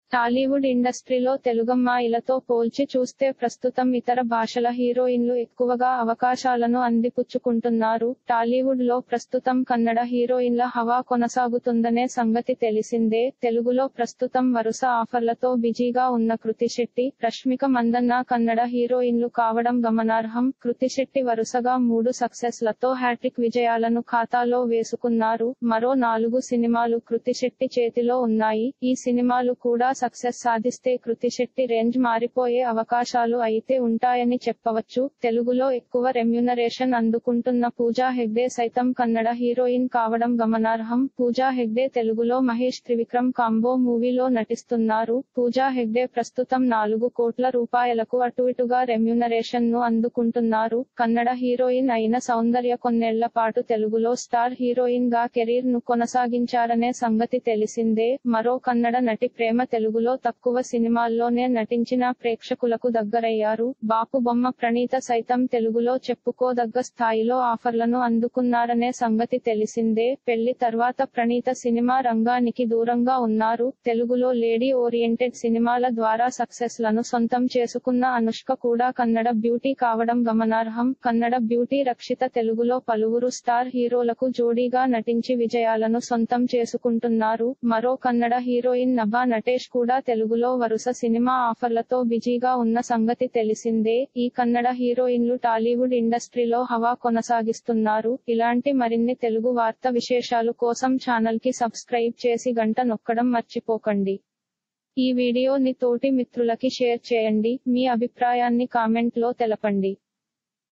టాలీవుడ్ ఇండస్ట్రీలో తెలుగమ్మాయిలతో పోల్చి చూస్తే ప్రస్తుతం ఇతర భాషల హీరోయిన్లు ఎక్కువగా అవకాశాలను అందిపుచ్చుకుంటున్నారు టాలీవుడ్ లో ప్రస్తుతం కన్నడ హీరోయిన్ల హవా కొనసాగుతుందనే సంగతి తెలిసిందే తెలుగులో ప్రస్తుతం వరుస ఆఫర్లతో బిజీగా ఉన్న కృతి శెట్టి రష్మిక మందన్న కన్నడ హీరోయిన్లు కావడం గమనార్హం కృతి శెట్టి వరుసగా మూడు సక్సెస్ లతో హ్యాట్రిక్ విజయాలను ఖాతాలో వేసుకున్నారు మరో నాలుగు సినిమాలు కృతి శెట్టి చేతిలో ఉన్నాయి ఈ సినిమాలు కూడా సక్సెస్ సాధిస్తే కృతి శెట్టి రేంజ్ మారిపోయే అవకాశాలు అయితే ఉంటాయని చెప్పవచ్చు తెలుగులో ఎక్కువ రెమ్యునరేషన్ అందుకుంటున్న పూజా హెగ్డే సైతం కన్నడ హీరోయిన్ కావడం గమనార్హం పూజా హెగ్డే తెలుగులో మహేష్ త్రివిక్రమ్ కాంబో మూవీలో నటిస్తున్నారు పూజా హెగ్డే ప్రస్తుతం నాలుగు కోట్ల రూపాయలకు అటు ఇటుగా రెమ్యునరేషన్ ను అందుకుంటున్నారు కన్నడ హీరోయిన్ అయిన సౌందర్య కొన్నేళ్ల పాటు తెలుగులో స్టార్ హీరోయిన్ గా కెరీర్ ను కొనసాగించారనే సంగతి తెలిసిందే మరో కన్నడ నటి ప్రేమ తెలుగులో తక్కువ సినిమాల్లోనే నటించిన ప్రేక్షకులకు దగ్గరయ్యారు బాపు బొమ్మ ప్రణీత సైతం తెలుగులో చెప్పుకోదగ్గ స్థాయిలో ఆఫర్లను అందుకున్నారనే సంగతి తెలిసిందే పెళ్లి తర్వాత ప్రణీత సినిమా రంగానికి దూరంగా ఉన్నారు తెలుగులో లేడీ ఓరియంటెడ్ సినిమాల ద్వారా సక్సెస్ లను సొంతం చేసుకున్న అనుష్క కూడా కన్నడ బ్యూటీ కావడం గమనార్హం కన్నడ బ్యూటీ రక్షిత తెలుగులో పలువురు స్టార్ హీరోలకు జోడీగా నటించి విజయాలను సొంతం చేసుకుంటున్నారు మరో కన్నడ హీరోయిన్ నభా నటేష్ కూడా తెలుగులో వరుస సినిమా ఆఫర్లతో బిజీగా ఉన్న సంగతి తెలిసిందే ఈ కన్నడ హీరోయిన్లు టాలీవుడ్ ఇండస్ట్రీలో హవా కొనసాగిస్తున్నారు ఇలాంటి మరిన్ని తెలుగు వార్త విశేషాలు కోసం ఛానల్ కి సబ్స్క్రైబ్ చేసి గంట నొక్కడం మర్చిపోకండి ఈ వీడియోని తోటి మిత్రులకి షేర్ చేయండి మీ అభిప్రాయాన్ని కామెంట్ లో తెలపండి